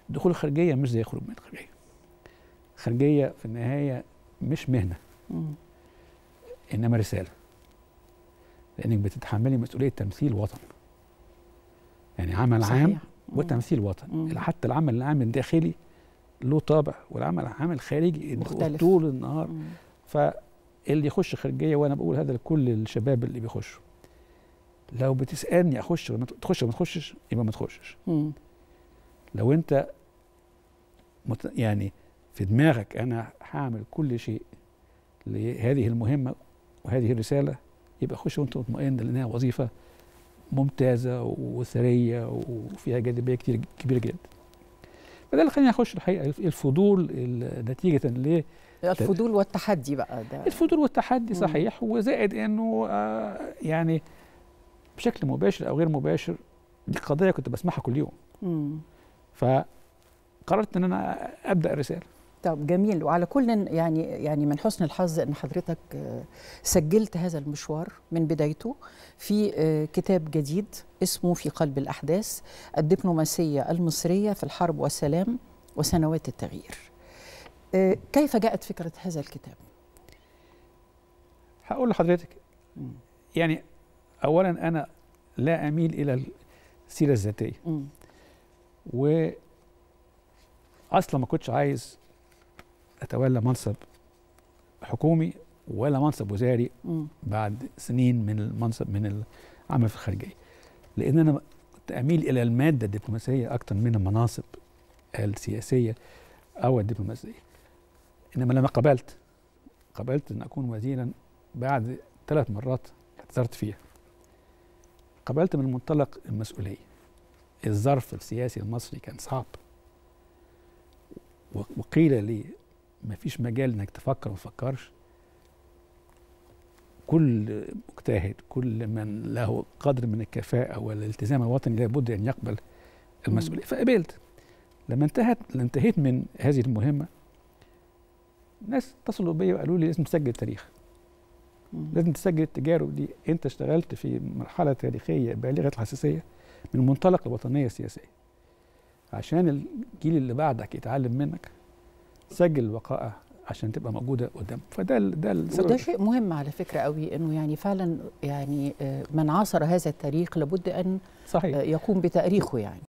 دخول الخارجيه مش زي خروج من الخارجيه الخارجيه في النهايه مش مهنه مم. انما رساله لانك بتتحملي مسؤوليه تمثيل وطن يعني عمل صحيح. عام مم. وتمثيل وطن مم. حتى العمل العام الداخلي له طابع والعمل العام الخارجي إنه مختلف. طول النهار مم. فاللي يخش خارجيه وانا بقول هذا لكل الشباب اللي بيخشوا لو بتسالني اخش ولا ما تخش ولا ما تخشش يبقى ما تخشش مم. لو انت مت يعني في دماغك انا هعمل كل شيء لهذه المهمه وهذه الرساله يبقى خش وانت مطمئن لانها وظيفه ممتازه وثريه وفيها جاذبيه كتير كبيره جدا فده اللي خلاني اخش الحقيقه الفضول ال- نتيجه ل الفضول والتحدي بقى ده الفضول والتحدي مم. صحيح وزائد انه آه يعني بشكل مباشر او غير مباشر دي قضيه كنت بسمعها كل يوم مم. فقررت ان انا ابدا الرساله طب جميل وعلى كل يعني يعني من حسن الحظ ان حضرتك آه، سجلت هذا المشوار من بدايته في آه، كتاب جديد اسمه في قلب الاحداث الدبلوماسيه المصريه في الحرب والسلام وسنوات التغيير. آه، كيف جاءت فكره هذا الكتاب؟ هقول لحضرتك مم. يعني اولا انا لا اميل الى السيره الذاتيه مم. و اصلا ما كنتش عايز اتولى منصب حكومي ولا منصب وزاري مم. بعد سنين من المنصب من العمل في الخارجيه لان انا كنت اميل الى الماده الدبلوماسيه اكثر من المناصب السياسيه او الدبلوماسيه انما لما قبلت قبلت ان اكون وزيرا بعد ثلاث مرات اعتذرت فيها قبلت من منطلق المسؤوليه الظرف السياسي المصري كان صعب و- وقيل لي ما فيش مجال انك تفكر وما تفكرش كل مجتهد كل من له قدر من الكفاءة والالتزام الوطني لابد أن يقبل المسؤولية فقبلت لما انتهت لما انتهيت من هذه المهمة ناس اتصلوا بي وقالوا لي لازم تسجل تاريخ مم. لازم تسجل التجارب دي انت اشتغلت في مرحلة تاريخية بالغة الحساسية من منطلق الوطنية السياسية عشان الجيل اللي بعدك يتعلم منك سجل الوقائع عشان تبقى موجودة قدام فده ال- ده السبب وده شيء مهم على فكره قوي انه يعني فعلا يعني آه، من عاصر هذا التاريخ لابد ان صحيح آه، يقوم بتاريخه يعني